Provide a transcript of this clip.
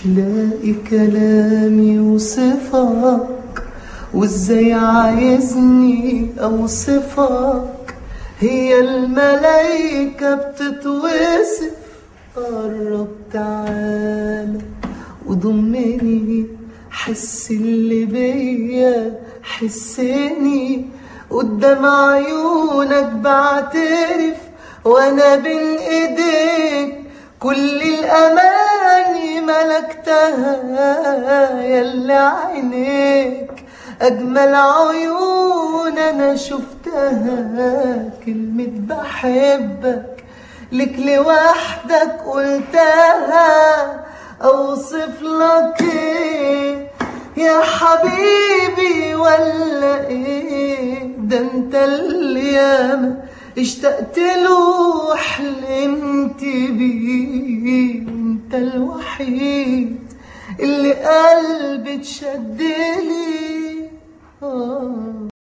لاقي كلام يوصفك وازاي عايزني اوصفك هي الملايكة بتتوصف قرب تعالى وضمني حس اللي بيا حسني قدام عيونك بعترف وانا بين ايديك كل الاماني ملكتها يلا عينيك اجمل عيون انا شفتها كلمة بحبك لك لوحدك قلتها اوصف لك ايه يا حبيبي ولا ايه ده انت اللي ياما اشتقت له وحلمت بيه انت الوحيد اللي قلبي اتشد لي